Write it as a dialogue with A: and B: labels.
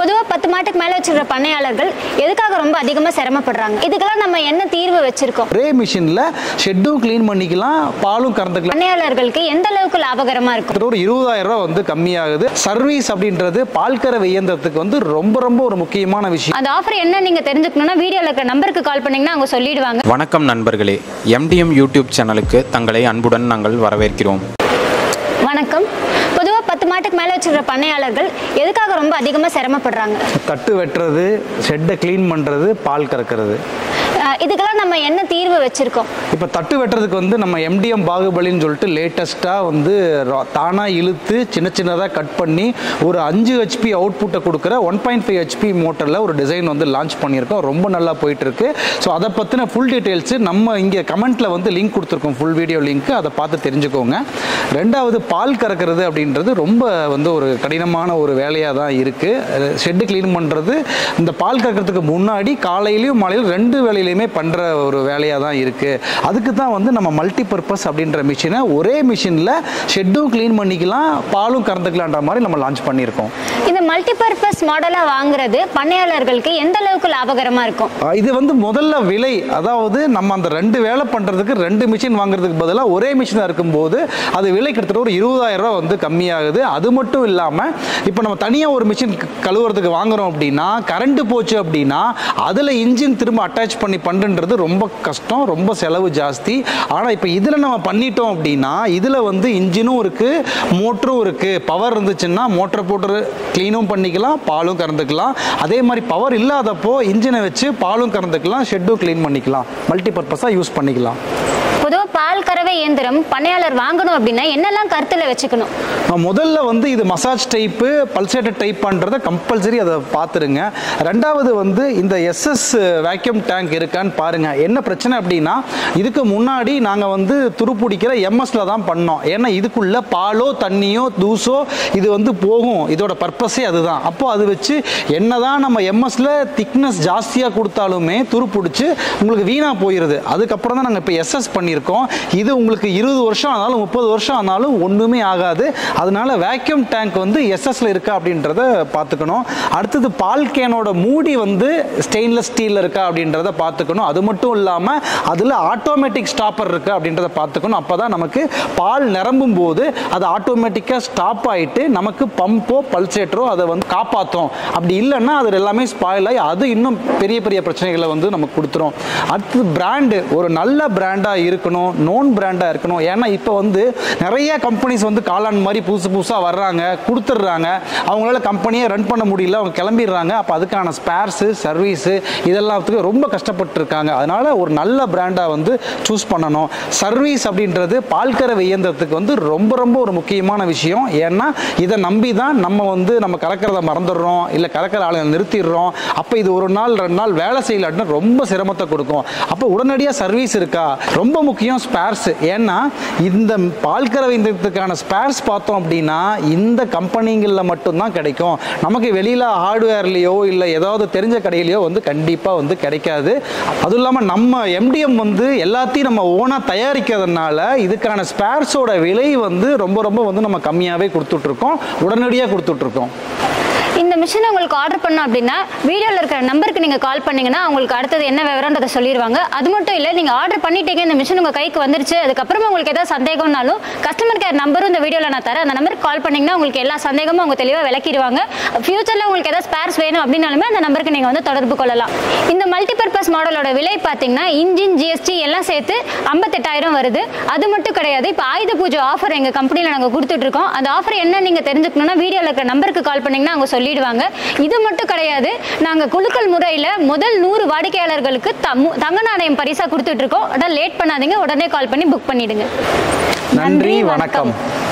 A: பொதுவாக பத்து மாட்டுக்கு மேலே வச்சிருக்கிற பண்ணையாளர்கள் எதுக்காக ரொம்ப அதிகமாக சிரமப்படுறாங்க இதுக்கெல்லாம் நம்ம என்ன தீர்வு வச்சிருக்கோம்
B: ஒரே மிஷினில் ஷெட்டும் க்ளீன் பண்ணிக்கலாம் பாலும் கறந்துக்கலாம்
A: பண்ணையாளர்களுக்கு எந்த அளவுக்கு லாபகரமாக இருக்கும்
B: கிட்டத்தட்ட ஒரு இருபதாயிரம் ரூபாய் வந்து கம்மியாகுது சர்வீஸ் அப்படின்றது பால் கறவை இயந்திரத்துக்கு வந்து ரொம்ப ரொம்ப ஒரு முக்கியமான விஷயம்
A: அந்த ஆஃபர் என்ன நீங்கள் தெரிஞ்சுக்கணும்னா வீடியோவில் இருக்கிற நம்பருக்கு கால் பண்ணிங்கன்னா அவங்க சொல்லிடுவாங்க
C: வணக்கம் நண்பர்களே எம்டிஎம் யூடியூப் சேனலுக்கு தங்களை அன்புடன் நாங்கள் வரவேற்கிறோம்
A: வணக்கம் பொதுவாக பத்து மாட்டுக்கு மேலே வச்சிருக்கிற பண்ணையாளர்கள் எதுக்காக ரொம்ப அதிகமாக சிரமப்படுறாங்க
B: தட்டு வெட்டுறது ஷெட்டை க்ளீன் பண்ணுறது பால் கறக்கிறது
A: அஹ் இதுக்கெல்லாம் நம்ம என்ன தீர்வு வச்சிருக்கோம்
B: இப்போ தட்டு வெட்டுறதுக்கு வந்து நம்ம எம்டிஎம் பாகுபலின்னு சொல்லிட்டு லேட்டஸ்ட்டாக வந்து தானாக இழுத்து சின்ன சின்னதாக கட் பண்ணி ஒரு அஞ்சு ஹெச்பி அவுட்புட்டை கொடுக்குற ஒன் பாயிண்ட் ஃபைவ் ஹெச்பி மோட்டரில் ஒரு டிசைன் வந்து லான்ச் பண்ணியிருக்கோம் ரொம்ப நல்லா போயிட்டு இருக்கு ஸோ அதை பற்றின ஃபுல் டீட்டெயில்ஸு நம்ம இங்கே கமெண்ட்டில் வந்து லிங்க் கொடுத்துருக்கோம் ஃபுல் வீடியோ லிங்க் அதை பார்த்து தெரிஞ்சுக்கோங்க ரெண்டாவது பால் கறக்கிறது அப்படின்றது ரொம்ப வந்து ஒரு கடினமான ஒரு வேலையாக தான் இருக்குது ஷெட்டு க்ளீன் பண்ணுறது இந்த பால் கறக்கிறதுக்கு முன்னாடி காலையிலையும் மாலையிலும் ரெண்டு வேலையிலையுமே பண்ணுற ஒரு வேலையாக தான் இருக்குது அதுக்கு தான் வந்து நம்ம மல்டி பர்பஸ் அப்படின்ற மிஷினை ஒரே மிஷினில் ஷெட்டும் க்ளீன் பண்ணிக்கலாம் பாலும் கறந்துக்கலான்ற மாதிரி நம்ம லான்ச் பண்ணியிருக்கோம்
A: இந்த மல்டிபர்பஸ் மாடலாக வாங்குறது பண்ணையாளர்களுக்கு எந்த அளவுக்கு லாபகரமாக இருக்கும்
B: ஆஹ் இது வந்து முதல்ல விலை அதாவது நம்ம அந்த ரெண்டு வேலை பண்ணுறதுக்கு ரெண்டு மிஷின் வாங்குறதுக்கு பதிலாக ஒரே மிஷினாக இருக்கும்போது அது விலை கிட்டத்தட்ட ஒரு இருபதாயிரம் ரூபா வந்து கம்மியாகுது அது மட்டும் இல்லாமல் இப்போ நம்ம தனியாக ஒரு மிஷின் கழுவுறதுக்கு வாங்குறோம் அப்படின்னா கரண்ட் போச்சு அப்படின்னா அதில் இன்ஜின் திரும்ப அட்டாச் பண்ணி பண்ணுன்றது ரொம்ப கஷ்டம் ரொம்ப செலவு ஜாஸ்தி ஆனால் இப்போ இதில் நம்ம பண்ணிட்டோம் அப்படின்னா இதில் வந்து இன்ஜினும் இருக்குது மோட்டரும் இருக்குது பவர் இருந்துச்சுன்னா மோட்டரை போட்டு க்ளீனும் பண்ணிக்கலாம் பாலும் கறந்துக்கலாம் அதே மாதிரி பவர் இல்லாதப்போ இன்ஜினை வச்சு பாலும் கறந்துக்கலாம் ஷெட்டும் க்ளீன் பண்ணிக்கலாம் மல்டி பர்பஸாக யூஸ் பண்ணிக்கலாம்
A: பொதுவாக பால் கறவை இயந்திரம் பண்ணையாளர் வாங்கணும் அப்படின்னா என்னெல்லாம் கருத்தில் வச்சுக்கணும்
B: நான் முதல்ல வந்து இது மசாஜ் டைப்பு பல்சேட்டட் டைப்பான்றதை கம்பல்சரி அதை பார்த்துருங்க ரெண்டாவது வந்து இந்த எஸ்எஸ் வேக்யூம் டேங்க் இருக்கான்னு பாருங்கள் என்ன பிரச்சனை அப்படின்னா இதுக்கு முன்னாடி நாங்கள் வந்து துருப்பிடிக்கிற எம்எஸ்ல தான் பண்ணோம் ஏன்னா இதுக்குள்ள பாலோ தண்ணியோ தூசோ இது வந்து போகும் இதோட பர்பஸே அதுதான் அப்போ அது வச்சு என்னதான் நம்ம எம்எஸ்ல திக்னஸ் ஜாஸ்தியாக கொடுத்தாலுமே துருப்பிடிச்சு உங்களுக்கு வீணாக போயிடுது அதுக்கப்புறம் தான் நாங்கள் இப்போ எஸ்எஸ் பண்ணியிருக்கோம் இது உங்களுக்கு இருபது வருஷம் ஆனாலும் முப்பது வருஷம் ஆனாலும் ஒன்றுமே ஆகாது அதனால வேக்யூம் டேங்க் வந்து எஸ்எஸ்ல இருக்கா அப்படின்றத பார்த்துக்கணும் அடுத்தது பால் கேனோட மூடி வந்து ஸ்டெயின்லெஸ் ஸ்டீலில் இருக்கா அப்படின்றத பார்த்துக்கணும் அது மட்டும் இல்லாமல் அதில் ஆட்டோமேட்டிக் ஸ்டாப்பர் இருக்கா அப்படின்றத பார்த்துக்கணும் அப்போ தான் நமக்கு பால் நிரம்பும் போது அது ஆட்டோமேட்டிக்காக ஸ்டாப் ஆகிட்டு நமக்கு பம்போ பல்சேட்டரோ அதை வந்து காப்பாற்றும் அப்படி இல்லைன்னா அது எல்லாமே ஸ்பாயில் ஆகி அது இன்னும் பெரிய பெரிய பிரச்சனைகளை வந்து நமக்கு கொடுத்துரும் அடுத்தது பிராண்டு ஒரு நல்ல பிராண்டாக இருக்கணும் நோன் பிராண்டாக இருக்கணும் ஏன்னா இப்போ வந்து நிறைய கம்பெனிஸ் வந்து காளான் மாதிரி புதுசு புதுசாக வர்றாங்க கொடுத்துட்றாங்க அவங்களால கம்பெனியை ரன் பண்ண முடியல அவங்க கிளம்பிடுறாங்க அப்போ அதுக்கான ஸ்பேர்ஸு சர்வீஸு இதெல்லாத்துக்கும் ரொம்ப கஷ்டப்பட்டு இருக்காங்க அதனால ஒரு நல்ல பிராண்டாக வந்து சூஸ் பண்ணணும் சர்வீஸ் அப்படின்றது பால் கறவை இயந்திரத்துக்கு வந்து ரொம்ப ரொம்ப ஒரு முக்கியமான விஷயம் ஏன்னா இதை நம்பி தான் நம்ம வந்து நம்ம கறக்கிறத மறந்துடுறோம் இல்லை கறக்கிற ஆளுங்க நிறுத்திடுறோம் அப்போ இது ஒரு நாள் ரெண்டு நாள் வேலை செய்யலாட்டினா ரொம்ப சிரமத்தை கொடுக்கும் அப்போ உடனடியாக சர்வீஸ் இருக்கா ரொம்ப முக்கியம் ஸ்பேர்ஸ் ஏன்னா இந்த பால் கறவை இயந்திரத்துக்கான ஸ்பேர்ஸ் பார்த்தோம் அப்படின்னா இந்த கம்பெனிங்களில் மட்டும்தான் கிடைக்கும் நமக்கு வெளியில் ஹார்ட்வேர்லேயோ இல்லை ஏதாவது தெரிஞ்ச கடையிலையோ வந்து கண்டிப்பாக வந்து கிடைக்காது அதுவும் இல்லாமல் நம்ம எம்டிஎம் வந்து எல்லாத்தையும் நம்ம ஓனாக தயாரிக்கிறதுனால இதுக்கான ஸ்பேர்ஸோட விலை வந்து ரொம்ப ரொம்ப வந்து நம்ம கம்மியாகவே கொடுத்துட்ருக்கோம் உடனடியாக கொடுத்துட்ருக்கோம்
A: இந்த மிஷினை உங்களுக்கு ஆர்டர் பண்ணோம் அப்படின்னா வீடியோவில் இருக்கிற நம்பருக்கு நீங்கள் கால் பண்ணீங்கன்னா உங்களுக்கு அடுத்தது என்ன விவரன்றதை சொல்லிடுவாங்க அது மட்டும் இல்லை நீங்கள் ஆர்டர் பண்ணிட்டீங்க இந்த மிஷின் உங்கள் கைக்கு வந்துருச்சு அதுக்கப்புறமா உங்களுக்கு ஏதாவது சந்தேகம்னாலும் கஸ்டமர் கேர் நம்பரும் இந்த வீடியோவில் நான் தரேன் அந்த நம்பருக்கு கால் பண்ணீங்கன்னா உங்களுக்கு எல்லா சந்தேகமும் அவங்க தெளிவாக விளக்கிடுவாங்க ஃபியூச்சரில் உங்களுக்கு ஏதாவது ஸ்பேர்ஸ் வேணும் அப்படின்னாலுமே அந்த நம்பருக்கு நீங்கள் வந்து தொடர்பு கொள்ளலாம் இந்த மல்டிபர்பஸ் மாடலோட விலை பார்த்தீங்கன்னா இன்ஜின் ஜிஎஸ்டி எல்லாம் சேர்த்து ஐம்பத்தெட்டாயிரம் வருது அது மட்டும் கிடையாது இப்போ ஆயுத பூஜை ஆஃபர் எங்கள் கம்பெனியில் நாங்கள் கொடுத்துட்ருக்கோம் அந்த ஆஃபர் என்ன நீங்கள் தெரிஞ்சுக்கணும்னா வீடியோவில் இருக்கிற நம்பருக்கு கால் பண்ணீங்கன்னா அவங்க சொல்லிடுவாங்க இது மட்டும் கிடையாது நாங்கள் குலுக்கல் முறையில் முதல் நூறு வாடிக்கையாளர்களுக்கு தம்மு- தங்க நாணயம் பரிசாக கொடுத்துட்ருக்கோம் உடனே லேட் பண்ணாதீங்க உடனே கால் பண்ணி புக் பண்ணிடுங்க
B: நன்றி வணக்கம்